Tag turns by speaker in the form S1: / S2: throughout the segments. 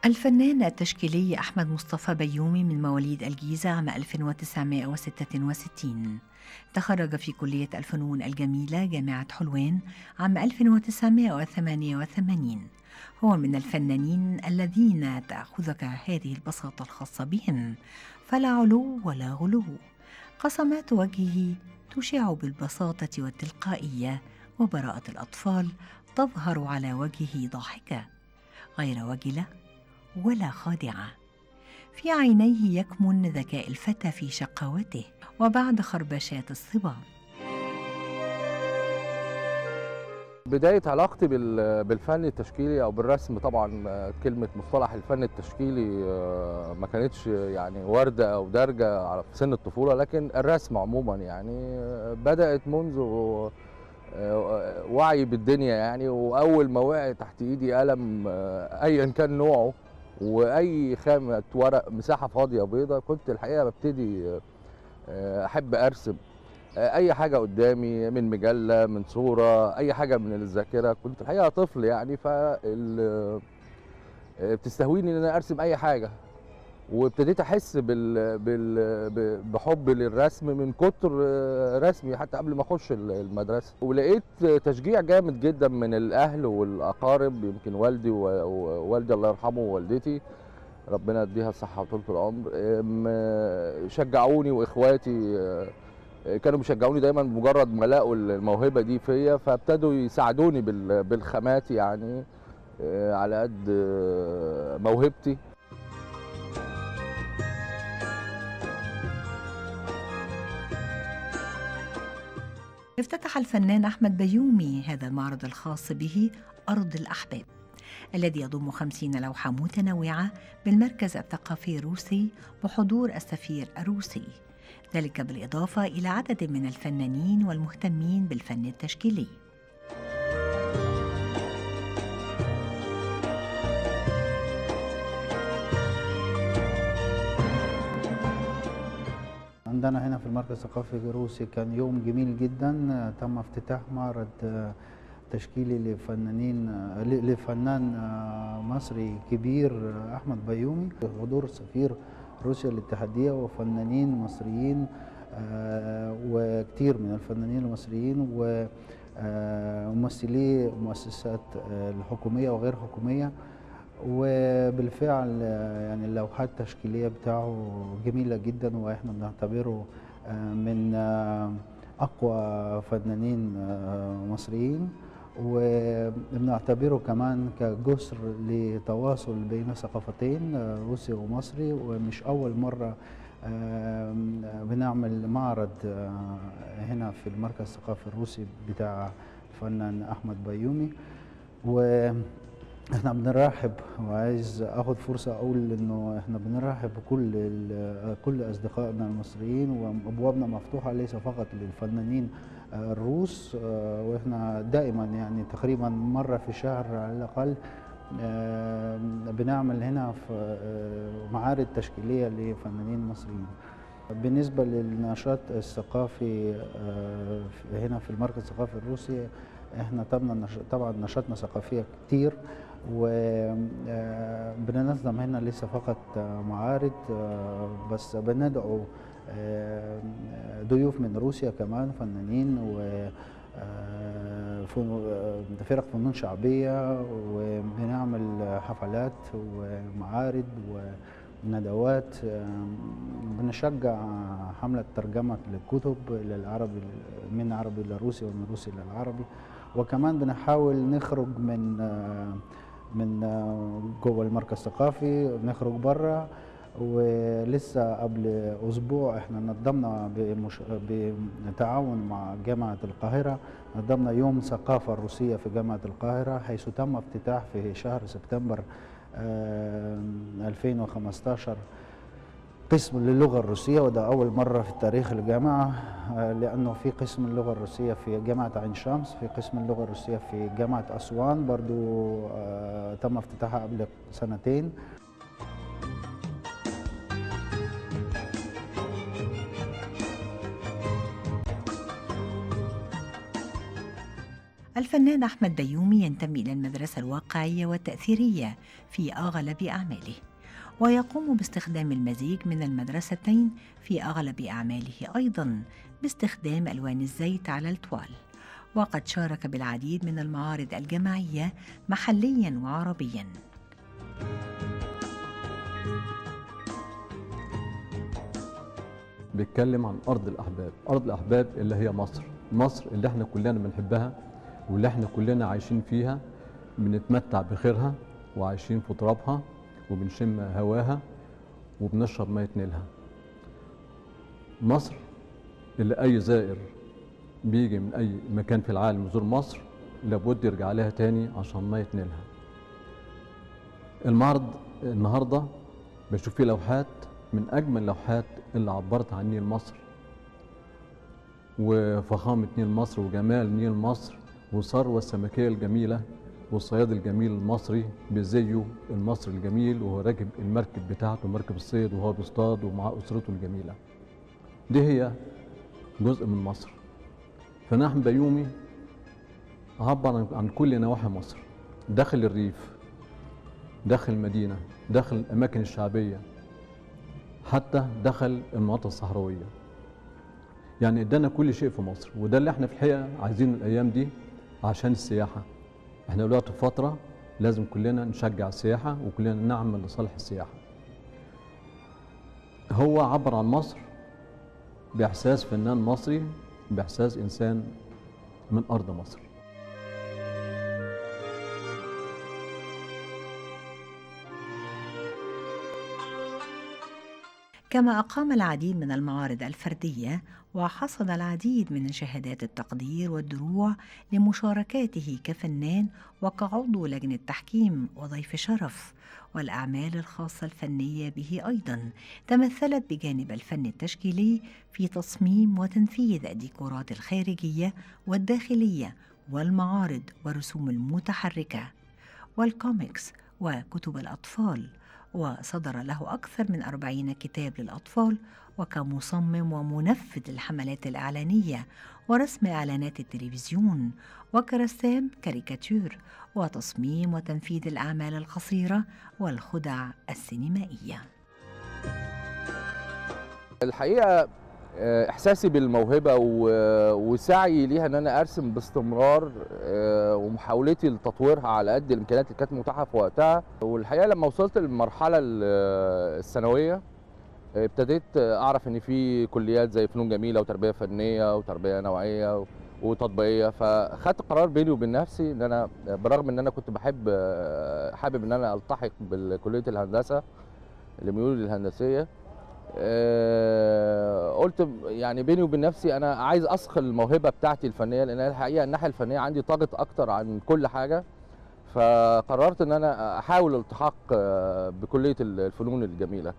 S1: الفنان التشكيلي أحمد مصطفى بيومي من مواليد الجيزة عام 1966 تخرج في كلية الفنون الجميلة جامعة حلوان عام 1988 هو من الفنانين الذين تأخذك هذه البساطة الخاصة بهم فلا علو ولا غلو قصمات وجهه تشع بالبساطة والتلقائية وبراءة الأطفال تظهر على وجهه ضاحكة غير وجلة ولا خادعة في عينيه يكمن ذكاء الفتى في شقاوته وبعد خربشات الصبا
S2: بداية علاقتي بالفن التشكيلي أو بالرسم طبعا كلمة مصطلح الفن التشكيلي ما كانتش يعني واردة أو دارجة في سن الطفولة لكن الرسم عموما يعني بدأت منذ وعي بالدنيا يعني وأول ما وقع تحت إيدي قلم أيا كان نوعه واي خامه ورق مساحه فاضيه بيضه كنت الحقيقه ببتدي احب ارسم اي حاجه قدامي من مجله من صوره اي حاجه من الذاكره كنت الحقيقه طفل يعني ف بتستهويني ان انا ارسم اي حاجه وابتديت احس بال... بال... بحب للرسم من كتر رسمي حتى قبل ما اخش المدرسه ولقيت تشجيع جامد جدا من الاهل والاقارب يمكن والدي ووالدي الله يرحمه ووالدتي ربنا يديها الصحه وطول العمر شجعوني واخواتي كانوا بيشجعوني دايما بمجرد ما لقوا الموهبه دي فيا فابتدوا يساعدوني بالخامات يعني على قد موهبتي
S1: افتتح الفنان أحمد بيومي هذا المعرض الخاص به أرض الأحباب الذي يضم خمسين لوحة متنوعة بالمركز الثقافي الروسي بحضور السفير الروسي ذلك بالإضافة إلى عدد من الفنانين والمهتمين بالفن التشكيلي
S3: عندنا هنا في المركز الثقافي الروسي كان يوم جميل جدا تم افتتاح معرض تشكيلي لفنانين لفنان مصري كبير احمد بيومي بحضور سفير روسيا الاتحاديه وفنانين مصريين وكثير من الفنانين المصريين وممثلي المؤسسات الحكوميه وغير حكوميه وبالفعل يعني اللوحات التشكيلية بتاعه جميلة جدا واحنا بنعتبره من أقوى فنانين مصريين وبنعتبره كمان كجسر لتواصل بين ثقافتين روسي ومصري ومش أول مرة بنعمل معرض هنا في المركز الثقافي الروسي بتاع الفنان أحمد بيومي و احنا بنرحب وعايز اخد فرصه اقول انه احنا بنرحب بكل كل اصدقائنا المصريين وابوابنا مفتوحه ليس فقط للفنانين الروس واحنا دائما يعني تقريبا مره في الشهر على الاقل بنعمل هنا في معارض تشكيليه لفنانين مصريين بالنسبه للنشاط الثقافي هنا في المركز الثقافي الروسي احنا طبعا نشاطنا ثقافيه كتير وبننظم هنا ليس فقط معارض بس بندعو ضيوف من روسيا كمان فنانين و فرق فنون شعبية وبنعمل حفلات ومعارض وندوات بنشجع حملة ترجمة للكتب للعربي من عربي لروسي ومن روسي للعربي وكمان بنحاول نخرج من من جوه المركز الثقافي نخرج بره ولسه قبل اسبوع احنا نظمنا بمش... بتعاون مع جامعه القاهره نظمنا يوم ثقافه روسيه في جامعه القاهره حيث تم افتتاح في شهر سبتمبر 2015 قسم للغة الروسية وده أول مرة في تاريخ الجامعة لأنه في قسم اللغة الروسية في جامعة عين شمس في قسم اللغة الروسية في جامعة أسوان برضو تم افتتاحها قبل سنتين
S1: الفنان أحمد بيومي ينتمي إلى المدرسة الواقعية والتأثيرية في أغلب أعماله ويقوم باستخدام المزيج من المدرستين في أغلب أعماله أيضا باستخدام ألوان الزيت على التوال وقد شارك بالعديد من المعارض الجماعية محليا وعربيا
S4: بيتكلم عن أرض الأحباب أرض الأحباب اللي هي مصر مصر اللي احنا كلنا بنحبها واللي احنا كلنا عايشين فيها بنتمتع بخيرها وعايشين في ترابها وبنشم هواها وبنشرب مية نيلها مصر اللي أي زائر بيجي من أي مكان في العالم يزور مصر لابد يرجع لها تاني عشان مية نيلها المعرض النهاردة بشوف فيه لوحات من أجمل لوحات اللي عبرت عن نيل مصر وفخامة نيل مصر وجمال نيل مصر والثروة السمكية الجميلة والصياد الجميل المصري بزيه المصري الجميل وهو راكب المركب بتاعته مركب الصيد وهو بيصطاد ومع أسرته الجميلة دي هي جزء من مصر فنحن بيومي عبر عن- عن كل نواحي مصر داخل الريف داخل المدينة داخل الأماكن الشعبية حتى دخل المناطق الصحراوية يعني ادانا كل شيء في مصر وده اللي احنا في الحقيقة عايزينه الأيام دي عشان السياحة احنا دلوقتي في فترة لازم كلنا نشجع السياحة وكلنا نعمل لصالح السياحة هو عبر عن مصر بإحساس فنان مصري بإحساس إنسان من أرض مصر
S1: كما أقام العديد من المعارض الفردية وحصد العديد من شهادات التقدير والدروع لمشاركاته كفنان وكعضو لجنة تحكيم وضيف شرف والأعمال الخاصة الفنية به أيضا تمثلت بجانب الفن التشكيلي في تصميم وتنفيذ الديكورات الخارجية والداخلية والمعارض والرسوم المتحركة والكوميكس وكتب الأطفال وصدر له أكثر من أربعين كتاب للأطفال وكمصمم ومنفذ الحملات الإعلانية ورسم إعلانات التلفزيون وكرسام كاريكاتير وتصميم وتنفيذ الأعمال القصيرة والخدع السينمائية
S2: الحقيقه آه، احساسي بالموهبه و- وسعي ليها ان انا ارسم باستمرار آه، ومحاولتي لتطويرها على قد الامكانيات اللي كانت متاحه في وقتها والحقيقه لما وصلت للمرحله ال- الثانويه آه، ابتديت اعرف ان في كليات زي فنون جميله وتربيه فنيه وتربيه نوعيه وتطبيقيه فخدت قرار بيني وبين نفسي ان انا برغم ان انا كنت بحب آه، حابب ان انا التحق بكليه الهندسه الميول الهندسيه آه، قلت يعني بيني وبين نفسي انا عايز اصقل الموهبه بتاعتي الفنيه لان أنا الحقيقه الناحيه الفنيه عندي طاقت اكتر عن كل حاجه فقررت ان انا احاول الالتحاق آه، بكليه الفنون الجميله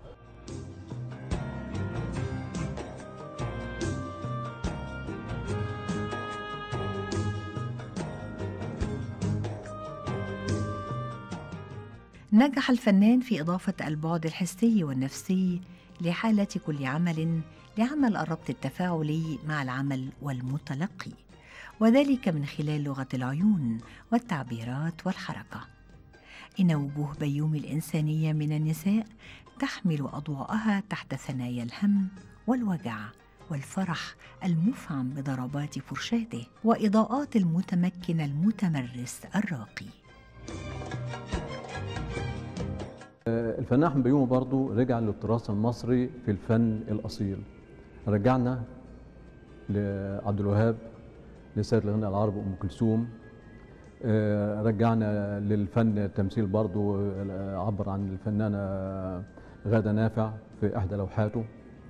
S1: نجح الفنان في إضافة البعد الحسي والنفسي لحالة كل عمل لعمل الربط التفاعلي مع العمل والمتلقي وذلك من خلال لغة العيون والتعبيرات والحركة إن وجوه بيوم الإنسانية من النساء تحمل أضواءها تحت ثنايا الهم والوجع والفرح المفعم بضربات فرشاته وإضاءات المتمكن المتمرس الراقي
S4: الفنان احمد بيومي برضو رجع للتراث المصري في الفن الاصيل رجعنا لعبد الوهاب لسيد الغناء العربي ام كلثوم آه، رجعنا للفن التمثيل برضو آه، عبر عن الفنانه غاده نافع في احدى لوحاته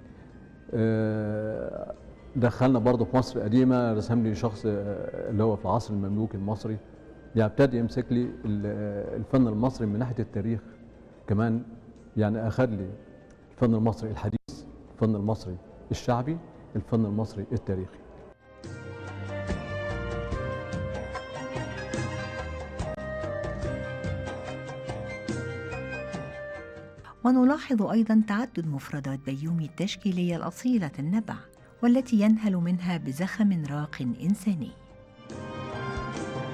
S4: آه، دخلنا برضو في مصر القديمه رسم لي شخص آه، اللي هو في العصر المملوكي المصري يعني ابتدى يمسك لي ال- آه، الفن المصري من ناحيه التاريخ كمان يعني اخذ لي الفن المصري الحديث الفن المصري الشعبي الفن المصري التاريخي
S1: ونلاحظ أيضا تعدد مفردات بيومي التشكيلية الأصيلة النبع والتي ينهل منها بزخم راق إنساني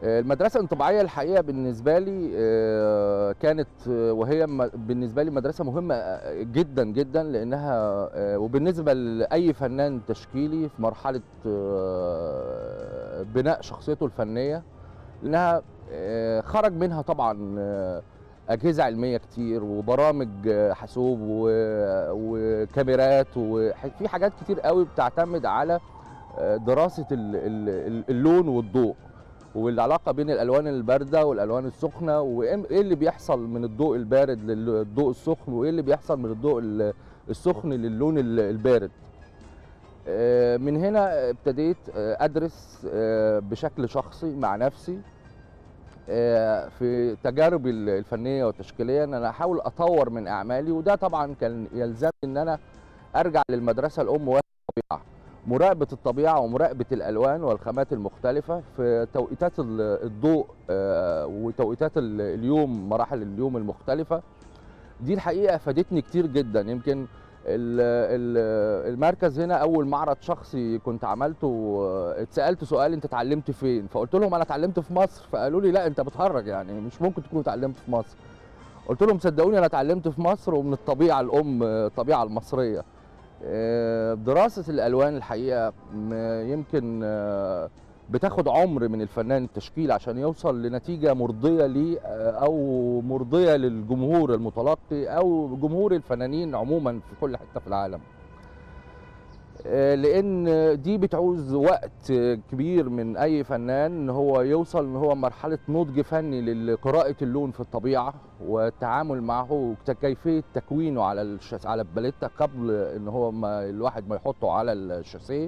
S2: آه، المدرسة الانطباعية الحقيقة بالنسبة لي آه، كانت آه، وهي م- بالنسبة لي مدرسة مهمة آه، جدا جدا لأنها آه، وبالنسبة لأي فنان تشكيلي في مرحلة آه، بناء شخصيته الفنية لأنها آه، خرج منها طبعا آه، أجهزة علمية كتير وبرامج آه، حاسوب و- وكاميرات وفي حاجات كتير قوي بتعتمد على آه، دراسة ال- ال- اللون والضوء والعلاقه بين الالوان البارده والالوان السخنه وايه اللي بيحصل من الضوء البارد للضوء السخن وايه اللي بيحصل من الضوء ال- السخن للون ال- البارد آه، من هنا ابتديت آه، ادرس آه، بشكل شخصي مع نفسي آه، في تجاربي ال- الفنيه والتشكيليه ان انا احاول اطور من اعمالي وده طبعا كان يلزمني ان انا ارجع للمدرسه الام وهي الطبيعه مراقبه الطبيعه ومراقبه الالوان والخامات المختلفه في توقيتات ال- الضوء آه، وتوقيتات ال- اليوم مراحل اليوم المختلفه دي الحقيقه فادتني كتير جدا يمكن ال- ال- المركز هنا اول معرض شخصي كنت عملته آه، اتسالت سؤال انت اتعلمت فين فقلت لهم انا اتعلمت في مصر فقالوا لي لا انت بتهرج يعني مش ممكن تكون اتعلمت في مصر قلت لهم صدقوني انا اتعلمت في مصر ومن الطبيعه الام آه، الطبيعه المصريه آه، دراسه الالوان الحقيقه م- يمكن آه، بتاخد عمر من الفنان التشكيل عشان يوصل لنتيجه مرضيه ليه آه، او مرضيه للجمهور المتلقي او جمهور الفنانين عموما في كل حته في العالم آه، لان دي بتعوز وقت كبير من اي فنان ان هو يوصل ان هو مرحله نضج فني لقراءه اللون في الطبيعه والتعامل معه وكيفيه تكوينه على الشاس على الباليتا قبل ان هو ما الواحد ما يحطه على الشاسيه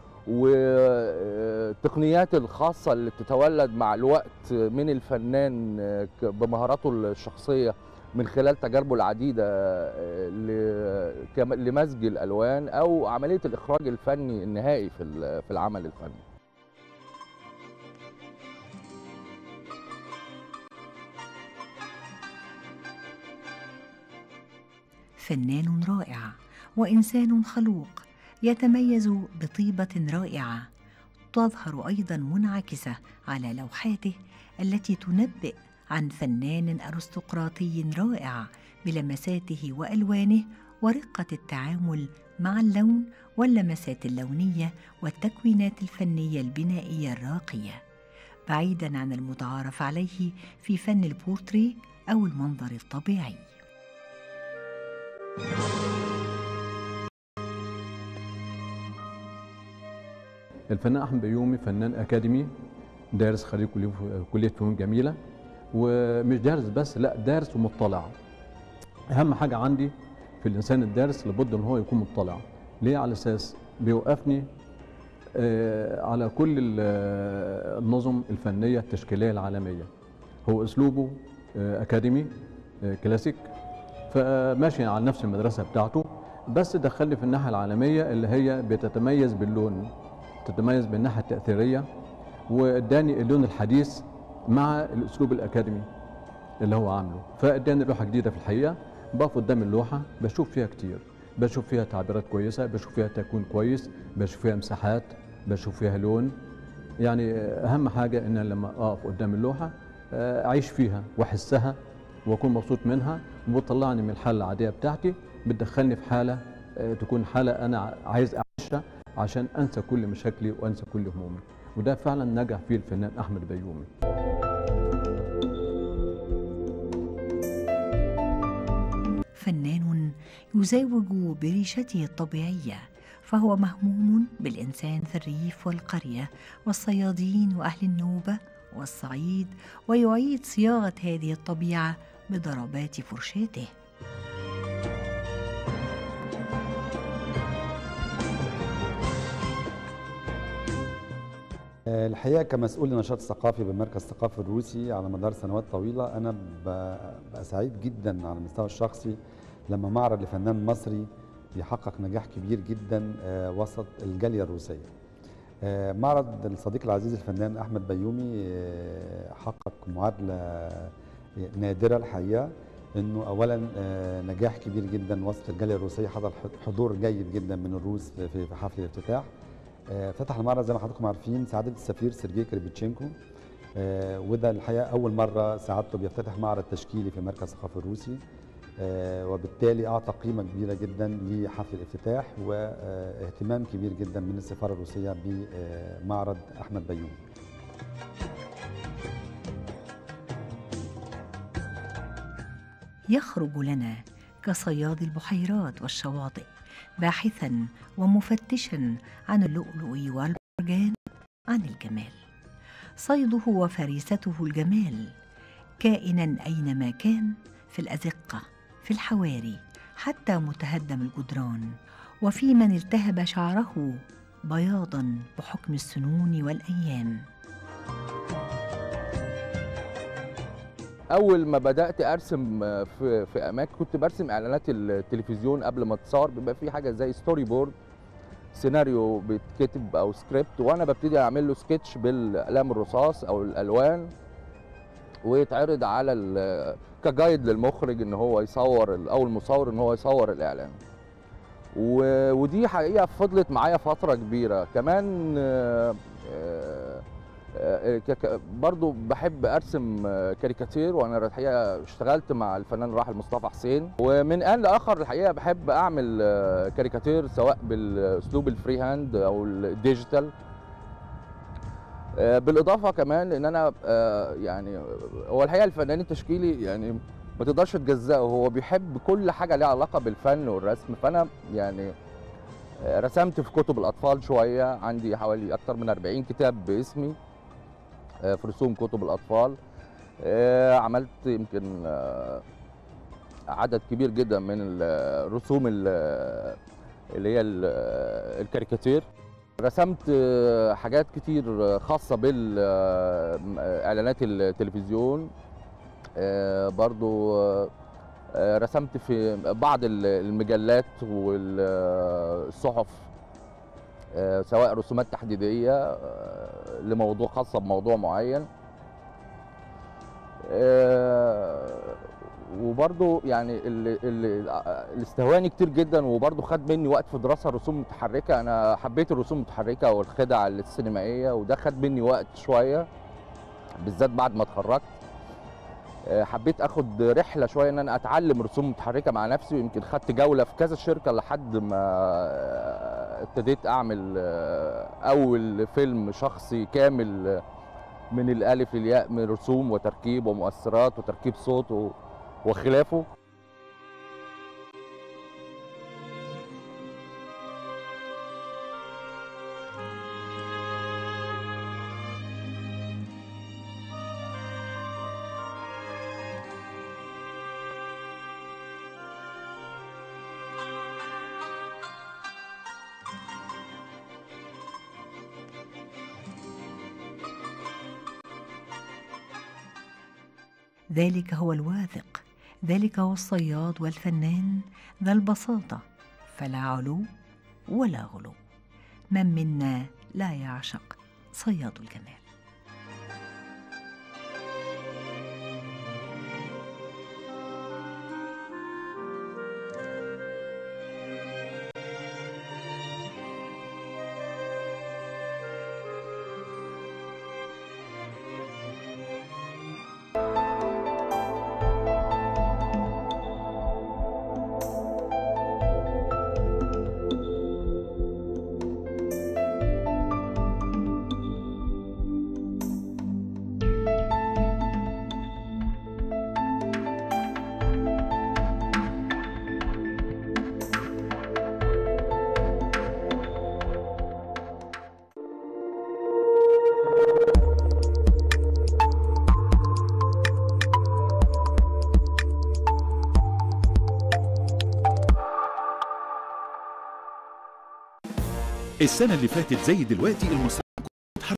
S2: والتقنيات الخاصه اللي بتتولد مع الوقت من الفنان ك- بمهاراته الشخصيه من خلال تجاربه العديده آه، ل- كم- لمزج الالوان او عمليه الاخراج الفني النهائي في ال- في العمل الفني
S1: فنان رائع وانسان خلوق يتميز بطيبه رائعه تظهر ايضا منعكسه على لوحاته التي تنبئ عن فنان ارستقراطي رائع بلمساته والوانه ورقه التعامل مع اللون واللمسات اللونيه والتكوينات الفنيه البنائيه الراقيه بعيدا عن المتعارف عليه في فن البورتري او المنظر الطبيعي
S4: الفنان احمد بيومي فنان اكاديمي دارس خريج كلية- كليه فنون جميله ومش دارس بس لا دارس ومطلع اهم حاجه عندي في الانسان الدارس لابد ان هو يكون مطلع ليه على اساس بيوقفني آه، على كل ال- آه، النظم الفنيه التشكيليه العالميه هو اسلوبه آه، اكاديمي آه، كلاسيك فماشي على نفس المدرسه بتاعته بس دخلني في الناحيه العالميه اللي هي بتتميز باللون تتميز بالناحيه التاثيريه واداني اللون الحديث مع الاسلوب الاكاديمي اللي هو عامله فاداني لوحه جديده في الحقيقه بقف قدام اللوحه بشوف فيها كتير بشوف فيها تعبيرات كويسه بشوف فيها تكوين كويس بشوف فيها مساحات بشوف فيها لون يعني اهم حاجه ان أنا لما اقف قدام اللوحه آه، اعيش فيها واحسها واكون مبسوط منها وبتطلعني من الحاله العاديه بتاعتي بتدخلني في حاله آه، تكون حاله انا ع- عايز اعيشها عشان انسى كل مشاكلي وانسى كل همومي وده فعلا نجح فيه الفنان احمد بيومي
S1: فنان يزاوج بريشته الطبيعيه فهو مهموم بالانسان في الريف والقريه والصيادين واهل النوبه والصعيد ويعيد صياغه هذه الطبيعه بضربات فرشاته
S5: آه، الحقيقه كمسؤول النشاط الثقافي بالمركز الثقافي الروسي على مدار سنوات طويله انا ب- بقى سعيد جدا على المستوى الشخصي لما معرض لفنان مصري يحقق نجاح كبير جدا آه، وسط الجاليه الروسيه. آه، معرض الصديق العزيز الفنان احمد بيومي آه، حقق معادله نادره الحقيقه انه اولا آه، نجاح كبير جدا وسط الجاليه الروسيه حضر حضور جيد جدا من الروس في في حفل الافتتاح. آه، فتح المعرض زي ما حضراتكم عارفين سعاده السفير سيرجي كريبتشينكو آه، وده الحقيقه اول مره سعادته بيفتتح معرض تشكيلي في مركز الثقافه الروسي آه، وبالتالي اعطى قيمه كبيره جدا لحفل الافتتاح واهتمام كبير جدا من السفاره الروسيه بمعرض احمد بيومي
S1: يخرج لنا كصياد البحيرات والشواطئ باحثا ومفتشا عن اللؤلؤ والمرجان عن الجمال صيده وفريسته الجمال كائنا اينما كان في الازقه في الحواري حتى متهدم الجدران وفي من التهب شعره بياضا بحكم السنون والايام
S2: اول ما بدات ارسم في في اماكن كنت برسم اعلانات التلفزيون قبل ما تصور بيبقى في حاجه زي ستوري بورد سيناريو بيتكتب او سكريبت وانا ببتدي اعمل له سكتش بالاقلام الرصاص او الالوان ويتعرض على ال- كجايد للمخرج ان هو يصور ال- او المصور ان هو يصور الاعلان و- ودي حقيقه فضلت معايا فتره كبيره كمان آه، آه، آه، ك- ك- برضو بحب ارسم آه، كاريكاتير وانا الحقيقه اشتغلت مع الفنان الراحل مصطفى حسين ومن ان لاخر الحقيقه بحب اعمل آه، كاريكاتير سواء بالاسلوب الفري هاند او الديجيتال آه، بالاضافه كمان ان انا آه، يعني هو الحقيقه الفنان التشكيلي يعني ما تقدرش تجزأه هو بيحب كل حاجه ليها علاقه بالفن والرسم فانا يعني آه، رسمت في كتب الاطفال شويه عندي حوالي اكتر من 40 كتاب باسمي آه، في رسوم كتب الاطفال آه، عملت يمكن آه، عدد كبير جدا من الرسوم ال- اللي هي ال- الكاريكاتير رسمت آه، حاجات كتير خاصة بالإعلانات التلفزيون آه، برضو آه، آه، رسمت في بعض ال- المجلات والصحف آه، سواء رسومات تحديدية آه، لموضوع خاصة بموضوع معين آه، وبرضو يعني اللي, اللي اللي استهواني كتير جدا وبرضو خد مني وقت في دراسة الرسوم المتحركة أنا حبيت الرسوم المتحركة والخدع السينمائية وده خد مني وقت شوية بالذات بعد ما اتخرجت آه، حبيت اخد رحله شويه ان انا اتعلم رسوم متحركه مع نفسي ويمكن خدت جوله في كذا شركه لحد ما آه، ابتديت اعمل آه، اول فيلم شخصي كامل آه، من الالف للياء من رسوم وتركيب ومؤثرات وتركيب صوت و- وخلافه
S1: ذلك هو الواثق ذلك هو الصياد والفنان ذا البساطه فلا علو ولا غلو من منا لا يعشق صياد الجمال
S6: السنة اللي فاتت زي دلوقتي المصريين اتحركوا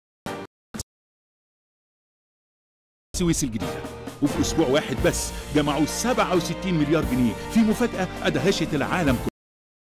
S6: السويس الجديدة وفي أسبوع واحد بس جمعوا 67 مليار جنيه في مفاجأة أدهشت العالم كله